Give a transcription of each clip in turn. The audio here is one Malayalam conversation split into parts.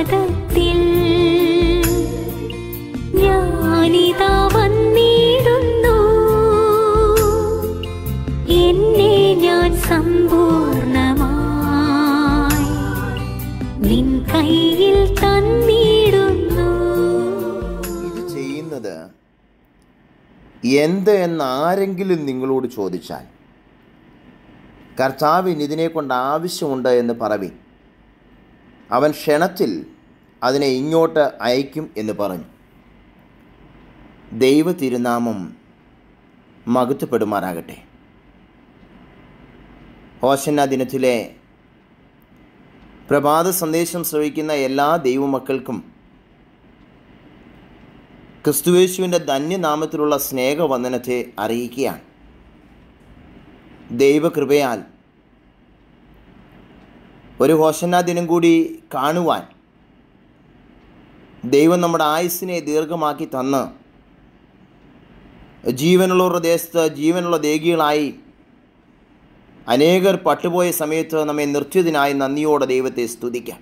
പാദത്തിൽ ഞാനിതാ വന്നിടുന്നു എന്നെ ഞാൻ സമ്പൂർണമായി നിൻ കയ്യിൽ തന്നിടുന്നു ഇത് ചെയ്യുന്നത് എന്ത് എന്ന് ആരെങ്കിലും നിങ്ങളോട് ചോദിച്ചാൽ കർത്താവിന് ഇതിനെ കൊണ്ട് ആവശ്യമുണ്ട് എന്ന് പറവി അവൻ ക്ഷണത്തിൽ അതിനെ ഇങ്ങോട്ട് അയക്കും എന്ന് പറഞ്ഞു ദൈവ തിരുനാമം മകത്വപ്പെടുമാറാകട്ടെ ഹോശന്ന ദിനത്തിലെ പ്രഭാത സന്ദേശം ശ്രവിക്കുന്ന എല്ലാ ദൈവമക്കൾക്കും ക്രിസ്തുവേശുവിൻ്റെ ധന്യനാമത്തിലുള്ള സ്നേഹവന്ദനത്തെ അറിയിക്കുകയാണ് ദൈവകൃപയാൽ ഒരു ഹോശന്ന ദിനം കൂടി കാണുവാൻ ദൈവം നമ്മുടെ ആയുസ്സിനെ ദീർഘമാക്കി തന്ന് ജീവനുള്ളവരുടെ ദേശത്ത് ജീവനുള്ള ദേഹികളായി അനേകർ പട്ടുപോയ സമയത്ത് നമ്മെ നിർത്തിയതിനായി നന്ദിയോടെ ദൈവത്തെ സ്തുതിക്കാം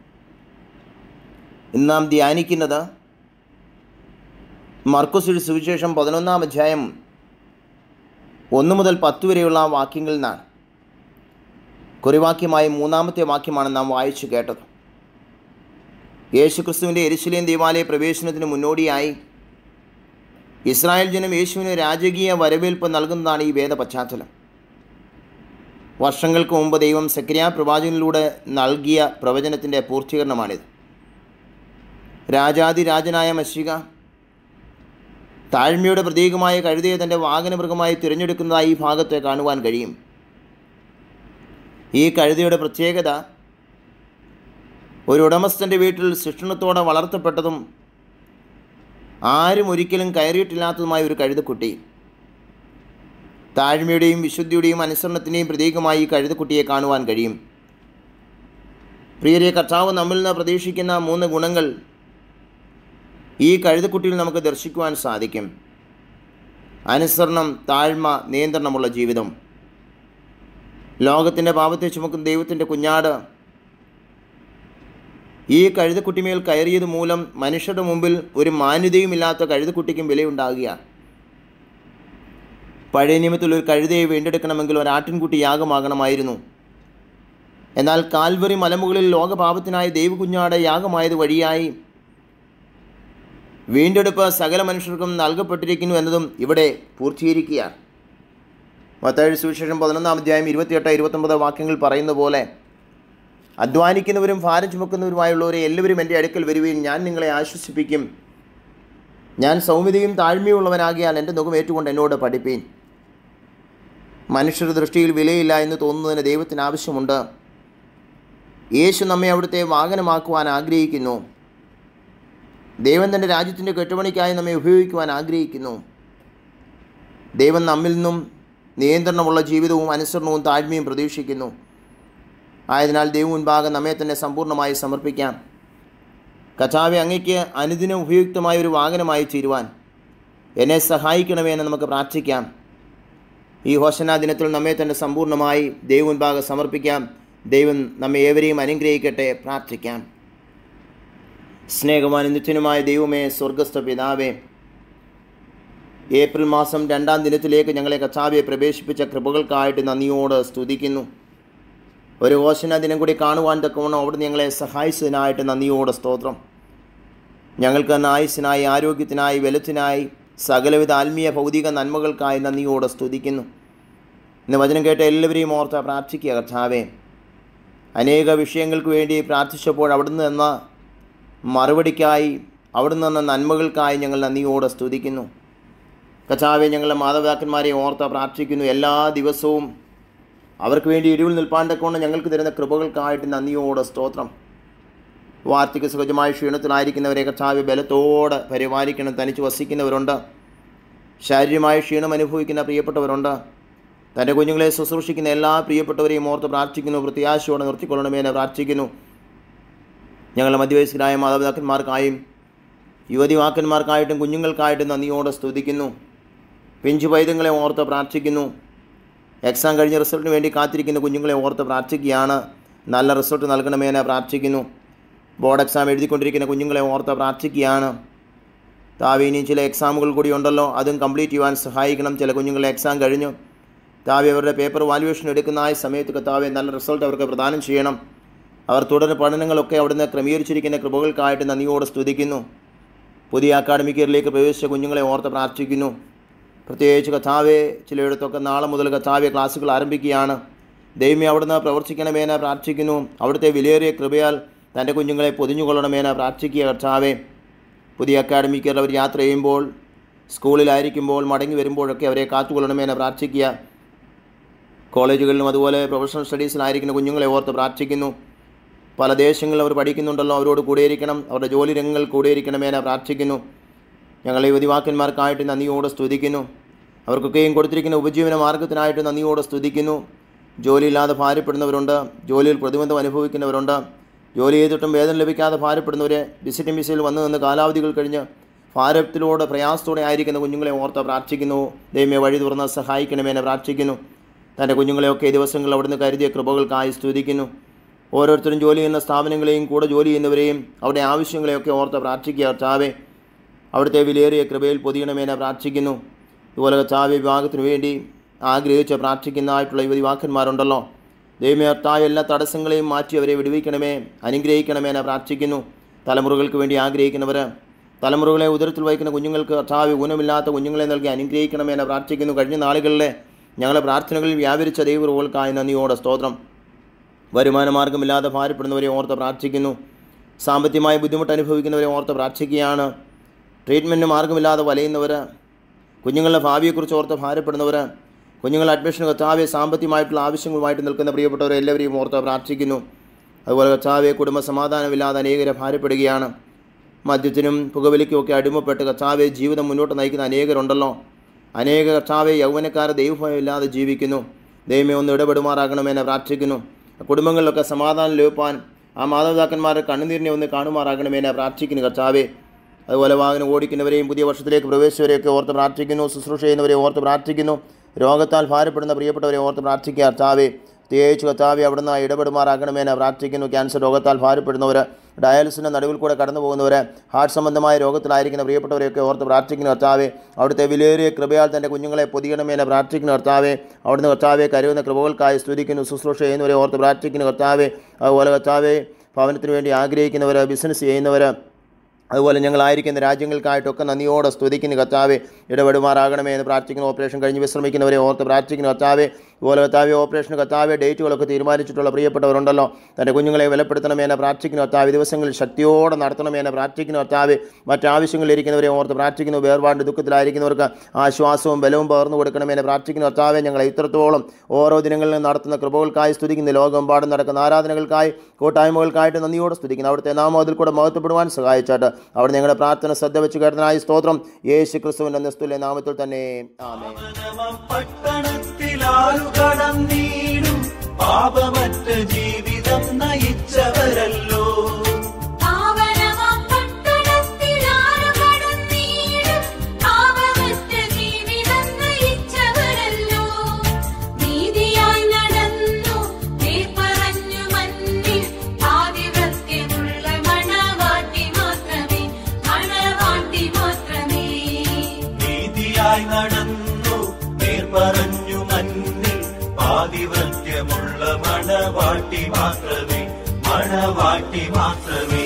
ഇന്ന് നാം ധ്യാനിക്കുന്നത് മർക്കുസിയുടെ സുവിശേഷം പതിനൊന്നാം അധ്യായം ഒന്ന് മുതൽ പത്ത് വരെയുള്ള വാക്യങ്ങളിൽ നിന്നാണ് കുറിവാക്യമായ മൂന്നാമത്തെ വാക്യമാണ് നാം വായിച്ചു കേട്ടത് യേശുക്രിസ്തുവിൻ്റെ എരിശിലേം ദേവാലയ പ്രവേശനത്തിന് മുന്നോടിയായി ഇസ്രായേൽ ജനം യേശുവിന് രാജകീയ വരവേൽപ്പ് നൽകുന്നതാണ് ഈ വേദ പശ്ചാത്തലം വർഷങ്ങൾക്ക് മുമ്പ് ദൈവം സക്രിയ പ്രവാചകനിലൂടെ നൽകിയ പ്രവചനത്തിൻ്റെ പൂർത്തീകരണമാണിത് രാജാതിരാജനായ മഷിക താഴ്മയുടെ പ്രതീകമായ കഴുതയെ തൻ്റെ വാഹനമൃഗമായി തിരഞ്ഞെടുക്കുന്നതായി ഈ ഭാഗത്തെ കാണുവാൻ കഴിയും ഈ കഴുതയുടെ പ്രത്യേകത ഒരു ഉടമസ്ഥൻ്റെ വീട്ടിൽ ശിക്ഷണത്തോടെ വളർത്തപ്പെട്ടതും ആരും ഒരിക്കലും കയറിയിട്ടില്ലാത്തതുമായ ഒരു കഴുതക്കുട്ടി താഴ്മയുടെയും വിശുദ്ധിയുടെയും അനുസരണത്തിൻ്റെയും പ്രതീകമായി ഈ കഴുതക്കുട്ടിയെ കാണുവാൻ കഴിയും പ്രിയരെ കർത്താവ് നമ്മിൽ നിന്ന് പ്രതീക്ഷിക്കുന്ന മൂന്ന് ഗുണങ്ങൾ ഈ കഴുതക്കുട്ടിയിൽ നമുക്ക് ദർശിക്കുവാൻ സാധിക്കും അനുസരണം താഴ്മ നിയന്ത്രണമുള്ള ജീവിതം ലോകത്തിൻ്റെ പാപത്തെ ചുമക്കുന്ന ദൈവത്തിൻ്റെ കുഞ്ഞാട് ഈ കഴുതക്കുട്ടിമേൽ കയറിയത് മൂലം മനുഷ്യരുടെ മുമ്പിൽ ഒരു മാന്യതയുമില്ലാത്ത കഴുതക്കുട്ടിക്കും വിലയുണ്ടാകുകയാണ് പഴയ നിയമത്തിൽ ഒരു കഴുതയെ വീണ്ടെടുക്കണമെങ്കിൽ ഒരു ആട്ടിൻകുട്ടി യാഗമാകണമായിരുന്നു എന്നാൽ കാൽവറി മലമുകളിൽ ലോകപാപത്തിനായി ദൈവകുഞ്ഞാട് യാഗമായത് വഴിയായി വീണ്ടെടുപ്പ് സകല മനുഷ്യർക്കും നൽകപ്പെട്ടിരിക്കുന്നു എന്നതും ഇവിടെ പൂർത്തീകരിക്കുകയാണ് മത്താഴ് സുവിശേഷം പതിനൊന്നാം അധ്യായം ഇരുപത്തിയെട്ട് ഇരുപത്തൊമ്പത് വാക്യങ്ങൾ പറയുന്ന പോലെ അധ്വാനിക്കുന്നവരും ഭാരം ചുമക്കുന്നവരുമായുള്ളവരെ എല്ലാവരും എൻ്റെ അടുക്കൽ വരുവീൻ ഞാൻ നിങ്ങളെ ആശ്വസിപ്പിക്കും ഞാൻ സൗമ്യതയും താഴ്മയുള്ളവനാകിയാൽ എൻ്റെ മുഖം ഏറ്റുകൊണ്ട് എന്നോട് പഠിപ്പീൻ മനുഷ്യരുടെ ദൃഷ്ടിയിൽ വിലയില്ല എന്ന് തോന്നുന്നതിന് ദൈവത്തിന് ആവശ്യമുണ്ട് യേശു നമ്മെ അവിടുത്തെ വാഹനമാക്കുവാൻ ആഗ്രഹിക്കുന്നു ദൈവം തൻ്റെ രാജ്യത്തിൻ്റെ കെട്ടുപണിക്കായി നമ്മെ ഉപയോഗിക്കുവാൻ ആഗ്രഹിക്കുന്നു ദൈവം നമ്മിൽ നിന്നും നിയന്ത്രണമുള്ള ജീവിതവും അനുസരണവും താഴ്മയും പ്രതീക്ഷിക്കുന്നു ആയതിനാൽ ദൈവം മുൻപാകെ നമ്മെ തന്നെ സമ്പൂർണ്ണമായി സമർപ്പിക്കാം കഥാവെ അങ്ങയ്ക്ക് അനുദിനം ഉപയുക്തമായ ഒരു വാഹനമായി തീരുവാൻ എന്നെ സഹായിക്കണമേ എന്ന് നമുക്ക് പ്രാർത്ഥിക്കാം ഈ ഹോശനാ ദിനത്തിൽ നമ്മെ തന്നെ സമ്പൂർണ്ണമായി ദൈവം മുൻപാകെ സമർപ്പിക്കാം ദൈവം നമ്മെ ഏവരെയും അനുഗ്രഹിക്കട്ടെ പ്രാർത്ഥിക്കാം സ്നേഹവാൻ നിത്യനുമായ ദൈവമേ സ്വർഗസ്ഥ പിതാവേ ഏപ്രിൽ മാസം രണ്ടാം ദിനത്തിലേക്ക് ഞങ്ങളെ കച്ചാവിയെ പ്രവേശിപ്പിച്ച കൃപകൾക്കായിട്ട് നന്ദിയോട് സ്തുതിക്കുന്നു ഒരു ഓശന ദിനം കൂടി കാണുവാൻ തക്കവണ്ണം അവിടെ ഞങ്ങളെ സഹായിച്ചതിനായിട്ട് നന്ദിയോട് സ്തോത്രം ഞങ്ങൾക്ക് തന്ന ആയുസ്സിനായി ആരോഗ്യത്തിനായി വെലുത്തിനായി സകലവിധ ആത്മീയ ഭൗതിക നന്മകൾക്കായി നന്ദിയോട് സ്തുതിക്കുന്നു ഇന്ന് വചനം കേട്ട എല്ലാവരെയും ഓർത്ത് പ്രാർത്ഥിക്കുക കർത്താവേ അനേക വിഷയങ്ങൾക്ക് വേണ്ടി പ്രാർത്ഥിച്ചപ്പോൾ അവിടുന്ന് എന്ന മറുപടിക്കായി അവിടുന്ന് എന്ന നന്മകൾക്കായി ഞങ്ങൾ നന്ദിയോടെ സ്തുതിക്കുന്നു കഥാവെ ഞങ്ങളുടെ മാതാപിതാക്കന്മാരെ ഓർത്ത് പ്രാർത്ഥിക്കുന്നു എല്ലാ ദിവസവും അവർക്ക് വേണ്ടി ഇടിവിൽ നിൽപ്പാൻ തക്കൊണ്ട് ഞങ്ങൾക്ക് തരുന്ന കൃപകൾക്കായിട്ട് നന്ദിയോടെ സ്തോത്രം വാർദ്ധക്യ സഹജമായ ക്ഷീണത്തിലായിരിക്കുന്നവരെ കർത്താവ് ബലത്തോടെ പരിപാലിക്കണം തനിച്ച് വസിക്കുന്നവരുണ്ട് ശാരീരികമായ ക്ഷീണം അനുഭവിക്കുന്ന പ്രിയപ്പെട്ടവരുണ്ട് തൻ്റെ കുഞ്ഞുങ്ങളെ ശുശ്രൂഷിക്കുന്ന എല്ലാ പ്രിയപ്പെട്ടവരെയും ഓർത്ത് പ്രാർത്ഥിക്കുന്നു പ്രത്യാശയോടെ നിർത്തിക്കൊള്ളണമെന്ന് പ്രാർത്ഥിക്കുന്നു ഞങ്ങളുടെ മധ്യവയസ്കരായ മാതാപിതാക്കന്മാർക്കായും യുവതിവാക്കന്മാർക്കായിട്ടും കുഞ്ഞുങ്ങൾക്കായിട്ടും നന്ദിയോടെ സ്തുതിക്കുന്നു പിഞ്ചു പൈതങ്ങളെ ഓർത്ത് പ്രാർത്ഥിക്കുന്നു എക്സാം കഴിഞ്ഞ റിസൾട്ടിന് വേണ്ടി കാത്തിരിക്കുന്ന കുഞ്ഞുങ്ങളെ ഓർത്ത് പ്രാർത്ഥിക്കുകയാണ് നല്ല റിസൾട്ട് നൽകണമെന്ന് പ്രാർത്ഥിക്കുന്നു ബോർഡ് എക്സാം എഴുതിക്കൊണ്ടിരിക്കുന്ന കുഞ്ഞുങ്ങളെ ഓർത്ത് പ്രാർത്ഥിക്കുകയാണ് താവി ഇനിയും ചില എക്സാമുകൾ കൂടി ഉണ്ടല്ലോ അതും കംപ്ലീറ്റ് ചെയ്യുവാൻ സഹായിക്കണം ചില കുഞ്ഞുങ്ങളെ എക്സാം കഴിഞ്ഞു താവി അവരുടെ പേപ്പർ വാല്യുവേഷൻ എടുക്കുന്ന ആ സമയത്ത് കർത്താവെ നല്ല റിസൾട്ട് അവർക്ക് പ്രദാനം ചെയ്യണം അവർ തുടർ പഠനങ്ങളൊക്കെ അവിടുന്ന് ക്രമീകരിച്ചിരിക്കുന്ന കൃപകൾക്കായിട്ട് നന്ദിയോടെ സ്തുതിക്കുന്നു പുതിയ അക്കാഡമിക് ഇയറിലേക്ക് പ്രവേശിച്ച കുഞ്ഞുങ്ങളെ ഓർത്ത് പ്രാർത്ഥിക്കുന്നു പ്രത്യേകിച്ച് കഥാവെ ചിലയിടത്തൊക്കെ നാളെ മുതൽ കഥാവെ ക്ലാസ്സുകൾ ആരംഭിക്കുകയാണ് ദൈവമേ അവിടുന്ന് പ്രവർത്തിക്കണമെന്ന് പ്രാർത്ഥിക്കുന്നു അവിടുത്തെ വിലയേറിയ കൃപയാൽ തൻ്റെ കുഞ്ഞുങ്ങളെ പൊതിഞ്ഞുകൊള്ളണമെന്ന് പ്രാർത്ഥിക്കുക കർത്താവെ പുതിയ അക്കാഡമിക് ഇയറിൽ അവർ യാത്ര ചെയ്യുമ്പോൾ സ്കൂളിലായിരിക്കുമ്പോൾ മടങ്ങി വരുമ്പോഴൊക്കെ അവരെ കാത്തുകൊള്ളണമെന്ന് പ്രാർത്ഥിക്കുക കോളേജുകളിലും അതുപോലെ പ്രൊഫഷണൽ സ്റ്റഡീസിലായിരിക്കുന്ന കുഞ്ഞുങ്ങളെ ഓർത്ത് പ്രാർത്ഥിക്കുന്നു പല ദേശങ്ങളിൽ അവർ പഠിക്കുന്നുണ്ടല്ലോ അവരോട് കൂടെയിരിക്കണം അവരുടെ ജോലി രംഗങ്ങൾ കൂടെയിരിക്കണമെന്ന് പ്രാർത്ഥിക്കുന്നു ഞങ്ങൾ ഈ യുവതിവാക്കന്മാർക്കായിട്ട് നന്ദിയോടെ സ്തുതിക്കുന്നു അവർക്കൊക്കെയും കൊടുത്തിരിക്കുന്ന ഉപജീവന മാർഗത്തിനായിട്ട് നന്ദിയോടെ സ്തുതിക്കുന്നു ജോലിയില്ലാതെ ഭാരപ്പെടുന്നവരുണ്ട് ജോലിയിൽ പ്രതിബന്ധം അനുഭവിക്കുന്നവരുണ്ട് ജോലി ചെയ്തിട്ടും വേതനം ലഭിക്കാതെ ഭാരപ്പെടുന്നവരെ വിസിറ്റിംഗ് വിസയിൽ വന്നു നിന്ന് കാലാവധികൾ കഴിഞ്ഞ് ഭാരത്തിലൂടെ പ്രയാസത്തോടെ ആയിരിക്കുന്ന കുഞ്ഞുങ്ങളെ ഓർത്ത് പ്രാർത്ഥിക്കുന്നു ദൈവമേ വഴി തുറന്ന് സഹായിക്കണമെന്ന് പ്രാർത്ഥിക്കുന്നു തൻ്റെ കുഞ്ഞുങ്ങളെയൊക്കെ ഈ ദിവസങ്ങളിൽ അവിടുന്ന് കരുതിയ കൃപകൾക്കായി സ്തുതിക്കുന്നു ഓരോരുത്തരും ജോലി ചെയ്യുന്ന സ്ഥാപനങ്ങളെയും കൂടെ ജോലി ചെയ്യുന്നവരെയും അവരുടെ ആവശ്യങ്ങളെയൊക്കെ ഓർത്ത് പ്രാർത്ഥിക്കുക കർത്താവെ അവിടുത്തെ വിലയേറിയ കൃപയിൽ പൊതിയണമെന്ന് പ്രാർത്ഥിക്കുന്നു ഇതുപോലെ കർത്താവെ വിവാഹത്തിനു വേണ്ടി ആഗ്രഹിച്ച് പ്രാർത്ഥിക്കുന്നതായിട്ടുള്ള യുവതി വാക്കന്മാരുണ്ടല്ലോ ദൈവമേ കർത്താവ് എല്ലാ തടസ്സങ്ങളെയും മാറ്റി അവരെ വിടുവിക്കണമേ അനുഗ്രഹിക്കണമെന്ന് പ്രാർത്ഥിക്കുന്നു തലമുറകൾക്ക് വേണ്ടി ആഗ്രഹിക്കുന്നവർ തലമുറകളെ ഉദരത്തിൽ വഹിക്കുന്ന കുഞ്ഞുങ്ങൾക്ക് കർത്താവ് ഊനമില്ലാത്ത കുഞ്ഞുങ്ങളെ നൽകി അനുഗ്രഹിക്കണമെന്ന് പ്രാർത്ഥിക്കുന്നു കഴിഞ്ഞ നാളുകളിലെ ഞങ്ങളുടെ പ്രാർത്ഥനകളിൽ വ്യാപരിച്ച ദൈവകൾക്കായി നന്ദിയോടെ സ്തോത്രം വരുമാന മാർഗമില്ലാതെ ഭാരപ്പെടുന്നവരെ ഓർത്ത് പ്രാർത്ഥിക്കുന്നു സാമ്പത്തികമായ ബുദ്ധിമുട്ട് അനുഭവിക്കുന്നവരെ ഓർത്ത് പ്രാർത്ഥിക്കുകയാണ് ട്രീറ്റ്മെൻറ്റിന് മാർഗമില്ലാതെ വലയുന്നവർ കുഞ്ഞുങ്ങളുടെ ഭാവിയെക്കുറിച്ച് ഓർത്ത് ഭാരപ്പെടുന്നവർ കുഞ്ഞുങ്ങളുടെ അഡ്മിഷൻ കർത്താവെ സാമ്പത്തികമായിട്ടുള്ള ആവശ്യങ്ങളുമായിട്ട് നിൽക്കുന്ന പ്രിയപ്പെട്ടവരെ എല്ലാവരെയും ഓർത്ത് പ്രാർത്ഥിക്കുന്നു അതുപോലെ കർത്താവെ കുടുംബ സമാധാനമില്ലാതെ അനേകരെ ഭാരപ്പെടുകയാണ് മദ്യത്തിനും പുകവലിക്കുമൊക്കെ അടിമപ്പെട്ട് കർത്താവെ ജീവിതം മുന്നോട്ട് നയിക്കുന്ന അനേകരുണ്ടല്ലോ അനേക കർത്താവെ യൗവനക്കാരെ ദൈവഭയമില്ലാതെ ജീവിക്കുന്നു ദൈവമേ ഒന്ന് ഇടപെടുമാറാകണമെന്ന് പ്രാർത്ഥിക്കുന്നു കുടുംബങ്ങളിലൊക്കെ സമാധാനം ലഭിപ്പാൻ ആ മാതാപിതാക്കന്മാരുടെ കണ്ണുനീരിനെ ഒന്ന് കാണുമാറാകണമെന്ന് പ്രാർത്ഥിക്കുന്നു കർത്താവെ അതുപോലെ വാഹനം ഓടിക്കുന്നവരെയും പുതിയ വർഷത്തിലേക്ക് പ്രവേശിച്ചവരെയൊക്കെ ഓർത്ത് പ്രാർത്ഥിക്കുന്നു ശുശ്രൂഷ ചെയ്യുന്നവരെ ഓർത്ത് പ്രാർത്ഥിക്കുന്നു രോഗത്താൽ ഭാരപ്പെടുന്ന പ്രിയപ്പെട്ടവരെ ഓർത്ത് പ്രാർത്ഥിക്കുക കർത്താവെ പ്രത്യേകിച്ച് കർത്താവെ അവിടുന്ന് ഇടപെടുമാറാകണമെന്ന് പ്രാർത്ഥിക്കുന്നു ക്യാൻസർ രോഗത്താൽ ഭാരപ്പെടുന്നവർ ഡയാലിസിൻ്റെ നടുവിൽ കൂടെ കടന്നു പോകുന്നവർ ഹാർട്ട് സംബന്ധമായ രോഗത്തിലായിരിക്കുന്ന പ്രിയപ്പെട്ടവരെയൊക്കെ ഓർത്ത് പ്രാർത്ഥിക്കുന്നു കർത്താവെ അവിടുത്തെ വിലയേറിയ കൃപയാൽ തൻ്റെ കുഞ്ഞുങ്ങളെ പൊതിയണമെന്ന് പ്രാർത്ഥിക്കുന്നു കർത്താവെ അവിടുന്ന് കർത്താവെ കരുതുന്ന കൃപകൾക്കായി സ്തുതിക്കുന്നു ശുശ്രൂഷ ചെയ്യുന്നവരെ ഓർത്ത് പ്രാർത്ഥിക്കുന്നു കർത്താവെ അതുപോലെ കർത്താവെ ഭവനത്തിന് വേണ്ടി ആഗ്രഹിക്കുന്നവർ ബിസിനസ് ചെയ്യുന്നവർ അതുപോലെ ഞങ്ങളായിരിക്കുന്ന രാജ്യങ്ങൾക്കായിട്ടൊക്കെ നന്ദിയോടെ സ്തുതിക്കുന്നു കർത്താവെ ഇടപെടുമാറാകണമേ എന്ന് പ്രാർത്ഥിക്കുന്നു ഓപ്പറേഷൻ കഴിഞ്ഞ് വിശ്രമിക്കുന്നവരെ ഓർത്ത് പ്രാർത്ഥിക്കുന്നു കർത്താവെ അതുപോലെ കർത്താവെ ഓപ്പറേഷൻ കർത്താവെ ഡേറ്റുകളൊക്കെ തീരുമാനിച്ചിട്ടുള്ള പ്രിയപ്പെട്ടവരുണ്ടല്ലോ തൻ്റെ കുഞ്ഞുങ്ങളെ ബലപ്പെടുത്തണമേ എന്ന് പ്രാർത്ഥിക്കുന്നു കർത്താവ് ദിവസങ്ങളിൽ ശക്തിയോടെ നടത്തണമേ എന്ന് പ്രാർത്ഥിക്കുന്നു കർത്താവ് മറ്റാവശ്യങ്ങളിലിരിക്കുന്നവരെ ഓർത്ത് പ്രാർത്ഥിക്കുന്നു വേർപാട് ദുഃഖത്തിലായിരിക്കുന്നവർക്ക് ആശ്വാസവും ബലവും പകർന്നു കൊടുക്കണമേ എന്ന് പ്രാർത്ഥിക്കുന്നു കർത്താവെ ഞങ്ങളെ ഇത്രത്തോളം ഓരോ ദിനങ്ങളിലും നടത്തുന്ന കൃപകൾക്കായി സ്തുതിക്കുന്നു ലോകമെമ്പാടും നടക്കുന്ന ആരാധനകൾക്കായി കൂട്ടായ്മകൾക്കായിട്ട് നന്ദിയോടെ സ്തുതിക്കുന്നു അവിടുത്തെ നാമം അതിൽ കൂടെ മഹത്വപ്പെടുവാൻ സഹായിച്ചാട്ട് അവിടെ ഞങ്ങളുടെ പ്രാർത്ഥന ശ്രദ്ധ വെച്ച് കേട്ടനായി സ്തോത്രം യേശു ക്രിസ്തുവിൻ്റെ നിസ്തുല്യ നാമത്തിൽ തന്നെ ആമേ പാവനമം പട്ടണത്തിലാരു കടന്നീടും പാപമറ്റ ജീവിതം നയിച്ചവരല്ലോ പാവനമാം പട്ടണത്തിലാരു കടന്നീടും പാവമറ്റ ജീവിതം നയിച്ചവരല്ലോ. നീതിയായി നടന്നു നേർ പറഞ്ഞു മന്നിൽ ആധിപത്യമുള്ള മണവാട്ടി മാത്രമേ മണവാട്ടി മാത്രമേ നീതിയായി നടന്നു നേർ പറഞ്ഞു മന്നിൽ പാതിവൃത്യമുള്ള മണവാട്ടി മാത്രമേ മണവാട്ടി മാത്രമേ